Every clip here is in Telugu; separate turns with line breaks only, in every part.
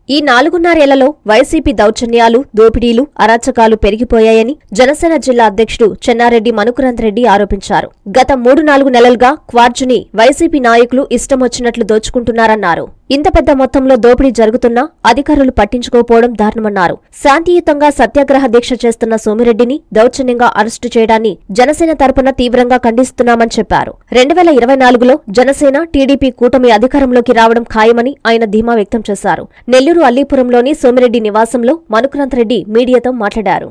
ఈ నాలుగున్నరేళ్లలో వైసీపీ దౌర్జన్యాలు దోపిడీలు అరాచకాలు పెరిగిపోయాయని జనసేన జిల్లా అధ్యక్షుడు చెన్నారెడ్డి మనుకురంత్ రెడ్డి ఆరోపించారు గత మూడు నాలుగు నెలలుగా క్వార్జుని వైసీపీ నాయకులు ఇష్టమొచ్చినట్లు దోచుకుంటున్నారన్నారు ఇంత పెద్ద మొత్తంలో దోపిడీ జరుగుతున్నా అధికారులు పట్టించుకోకపోవడం దారుణమన్నారు శాంతియుతంగా సత్యాగ్రహ దీక్ష చేస్తున్న సోమిరెడ్డిని దౌర్జన్యంగా అరెస్టు చేయడాన్ని జనసేన తరపున తీవ్రంగా ఖండిస్తున్నామని చెప్పారు రెండు వేల ఇరవై నాలుగులో జనసేన టీడీపీ కూటమి అధికారంలోకి రావడం ఖాయమని ఆయన ధీమా వ్యక్తం చేశారు నెల్లూరు అల్లీపురంలోని సోమిరెడ్డి నివాసంలో మనుకునంత్ రెడ్డి మీడియాతో మాట్లాడారు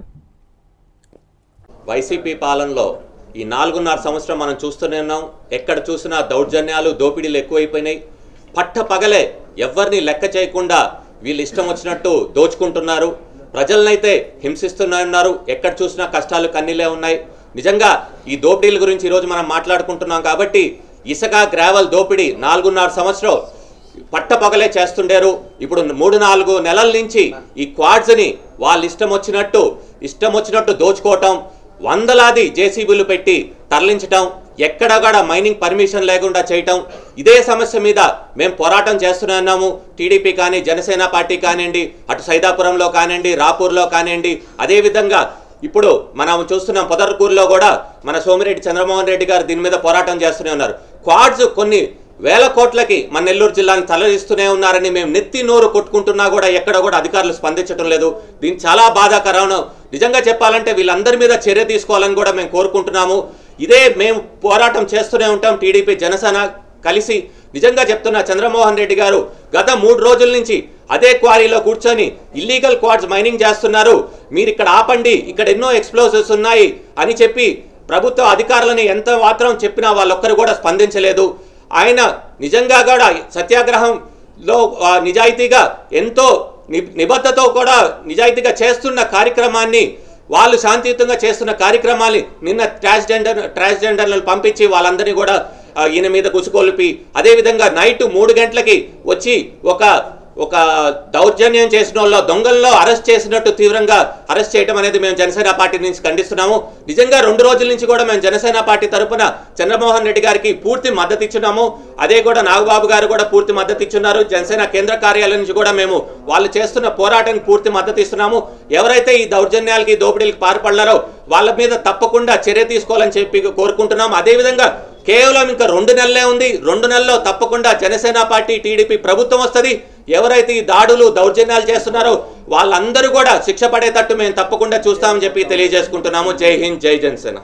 వైసీపీ పాలనలో ఈ నాలుగున్నర సంవత్సరం మనం చూస్తూనే ఉన్నాం ఎక్కడ చూసినా దౌర్జన్యాలు దోపిడీలు ఎక్కువైపోయినాయి పట్ట పగలే ఎవరిని లెక్క చేయకుండా వీళ్ళు ఇష్టం వచ్చినట్టు దోచుకుంటున్నారు ప్రజలనైతే హింసిస్తున్నారు ఎక్కడ చూసినా కష్టాలు కన్నీలే ఉన్నాయి నిజంగా ఈ దోపిడీల గురించి ఈరోజు మనం మాట్లాడుకుంటున్నాం కాబట్టి ఇసుక గ్రావెల్ దోపిడీ నాలుగున్నర సంవత్సరం పట్ట పగలే చేస్తుండారు ఇప్పుడు మూడు నాలుగు నెలల నుంచి ఈ క్వాడ్స్ని వాళ్ళు ఇష్టం వచ్చినట్టు ఇష్టం వచ్చినట్టు దోచుకోవటం వందలాది జేసీబీలు పెట్టి తరలించటం ఎక్కడ కూడా మైనింగ్ పర్మిషన్ లేకుండా చేయటం ఇదే సమస్య మీద మేము పోరాటం చేస్తూనే ఉన్నాము టీడీపీ కానీ జనసేన పార్టీ కానివ్వండి అటు సైదాపురంలో కానివ్వండి రాపూర్లో కానివ్వండి అదేవిధంగా ఇప్పుడు మనం చూస్తున్నాం పొదర్కూరులో కూడా మన సోమిరెడ్డి చంద్రమోహన్ రెడ్డి గారు దీని మీద పోరాటం చేస్తూనే ఉన్నారు క్వాడ్స్ కొన్ని వేల కోట్లకి మన నెల్లూరు జిల్లాని తరలిస్తూనే ఉన్నారని మేము నెత్తి నోరు కొట్టుకుంటున్నా కూడా ఎక్కడ కూడా అధికారులు స్పందించడం లేదు దీని చాలా బాధాకరం నిజంగా చెప్పాలంటే వీళ్ళందరి మీద చర్య తీసుకోవాలని కూడా మేము కోరుకుంటున్నాము ఇదే మేము పోరాటం చేస్తూనే ఉంటాం టీడీపీ జనసేన కలిసి నిజంగా చెప్తున్నా చంద్రమోహన్ రెడ్డి గారు గత మూడు రోజుల నుంచి అదే క్వారీలో కూర్చొని ఇల్లీగల్ క్వాడ్స్ మైనింగ్ చేస్తున్నారు మీరు ఇక్కడ ఆపండి ఇక్కడ ఎన్నో ఎక్స్ప్లోజివ్స్ ఉన్నాయి అని చెప్పి ప్రభుత్వ అధికారులని ఎంత మాత్రం చెప్పినా వాళ్ళొక్కరు కూడా స్పందించలేదు ఆయన నిజంగా కూడా సత్యాగ్రహంలో ఆ, నిజాయితీగా ఎంతో ని- నిబద్ధతో కూడా నిజాయితీగా చేస్తున్న కార్యక్రమాన్ని వాళ్ళు శాంతియుతంగా చేస్తున్న కార్యక్రమాన్ని నిన్న ట్రాన్స్జెండర్ ట్రాన్స్జెండర్లను పంపించి వాళ్ళందరినీ కూడా ఆ, ఈయన మీద గుసుకొలిపి అదేవిధంగా నైట్ మూడు గంటలకి వచ్చి ఒక ఒక దౌర్జన్యం చేసిన వాళ్ళు దొంగల్లో అరెస్ట్ చేసినట్టు తీవ్రంగా అరెస్ట్ చేయడం అనేది మేము జనసేన పార్టీ నుంచి ఖండిస్తున్నాము నిజంగా రెండు రోజుల నుంచి కూడా మేము జనసేన పార్టీ తరపున చంద్రమోహన్ రెడ్డి గారికి పూర్తి మద్దతు ఇచ్చున్నాము అదే కూడా నాగబాబు గారు కూడా పూర్తి మద్దతు ఇచ్చున్నారు జనసేన కేంద్ర కార్యాలయం నుంచి కూడా మేము వాళ్ళు చేస్తున్న పోరాటానికి పూర్తి మద్దతు ఇస్తున్నాము ఎవరైతే ఈ దౌర్జన్యాలకి దోపిడీలకు పాల్పడ్డారో వాళ్ళ మీద తప్పకుండా చర్య తీసుకోవాలని చెప్పి కోరుకుంటున్నాం అదేవిధంగా కేవలం ఇంకా రెండు నెలలే ఉంది రెండు నెలల్లో తప్పకుండా జనసేన పార్టీ టీడీపీ ప్రభుత్వం వస్తుంది ఎవరైతే ఈ దాడులు దౌర్జన్యాలు చేస్తున్నారో వాళ్ళందరూ కూడా శిక్ష పడేటట్టు మేము తప్పకుండా చూస్తామని చెప్పి తెలియజేసుకుంటున్నాము జై హింద్ జై జనసేన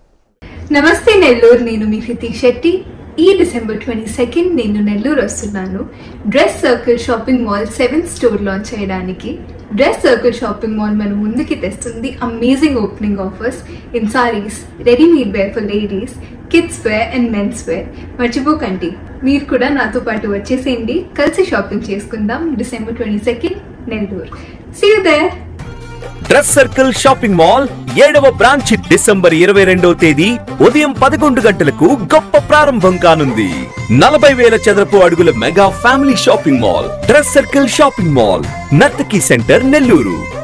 నమస్తే నెల్లూరు నేను మీ హృతిక్ శెట్టి ఈ డిసెంబర్ ట్వంటీ సెకండ్ నేను నెల్లూరు వస్తున్నాను dress circle shopping mall seventh store launch చేయడానికి డ్రెస్ సర్కిల్ షాపింగ్ మాల్ మన ముందుకి తెస్తుంది amazing opening offers in sarees readymade wear for ladies kids wear and men's wear మర్చిపోకండి మీరు కూడా నాతో పాటు వచ్చేసేయండి కలిసి షాపింగ్ చేసుకుందాం December twenty second Nellore see you there
dress circle shopping mall ఏడవ బ్రాంచ్ డిసెంబర్ ఇరవై రెండవ తేదీ ఉదయం పదకొండు గంటలకు గొప్ప ప్రారంభం కానుంది నలభై వేల చదరపు అడుగుల mega family shopping mall dress circle shopping mall Nartaki centre Nellore